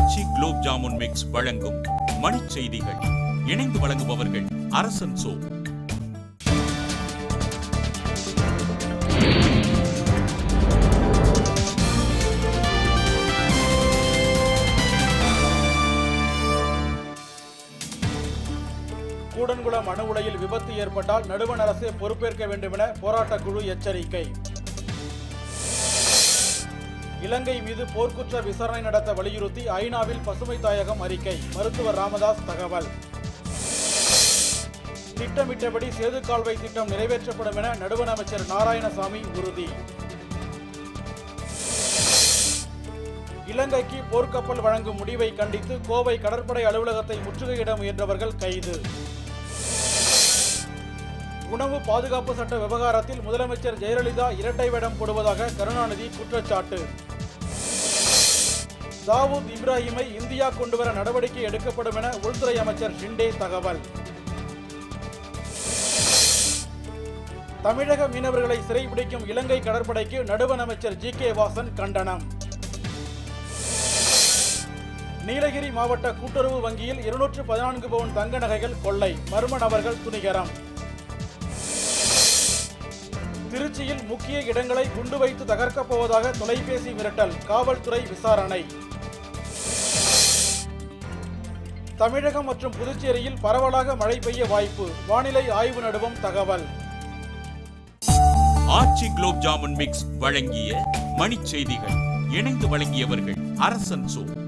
ஆச்சி gulab jamun mix வழங்கும் மணிச் செய்திகள் இணைந்து வழங்குபவர்கள் அரசன் சோ கூடன்குளம் அணு உலையில் விபத்து ஏற்பட்டால் நடுவண் அரசே பொறுப்பேற்க வேண்டும் என போராட்டக் குழு எச்சரிக்கை இலங்கை மீது போர்க்குற்ற விசாரணை நடத்த வலியுறுத்தி ஐநாவில் பசுமை தாயகம் அறிக்கை மருத்துவர் ராமதாஸ் தகவல் திட்டமிட்டபடி சேது கால்வாய் திட்டம் நிறைவேற்றப்படும் என நடுவண் அமைச்சர் நாராயணசாமி உறுதி இலங்கைக்கு போர்க்கப்பல் வழங்கும் முடிவை கண்டித்து கோவை கடற்படை அலுவலகத்தை முற்றுகையிட முயன்றவர்கள் கைது உணவு பாதுகாப்பு சட்ட விவகாரத்தில் முதலமைச்சர் ஜெயலலிதா இரட்டை வேடம் போடுவதாக கருணாநிதி குற்றச்சாட்டு தாவூத் இப்ராஹிமை இந்தியா கொண்டுவர நடவடிக்கை எடுக்கப்படும் என உள்துறை அமைச்சர் ஷிண்டே தகவல் தமிழக மீனவர்களை சிறைபிடிக்கும் இலங்கை கடற்படைக்கு நடுவண் அமைச்சர் ஜி கே வாசன் கண்டனம் நீலகிரி மாவட்ட கூட்டுறவு வங்கியில் இருநூற்று பதினான்கு பவுன் தங்க நகைகள் கொள்ளை மர்ம நபர்கள் துணிகரம் திருச்சியில் முக்கிய இடங்களை குண்டு வைத்து தகர்க்கப் போவதாக தொலைபேசி மிரட்டல் காவல்துறை விசாரணை தமிழகம் மற்றும் புதுச்சேரியில் பரவலாக மழை பெய்ய வாய்ப்பு வானிலை ஆய்வு நடுவம் தகவல் ஆச்சி குலோப் ஜாமுன் மிக்ஸ் வழங்கிய மணிச் செய்திகள் இணைந்து வழங்கியவர்கள் அரசன் சோ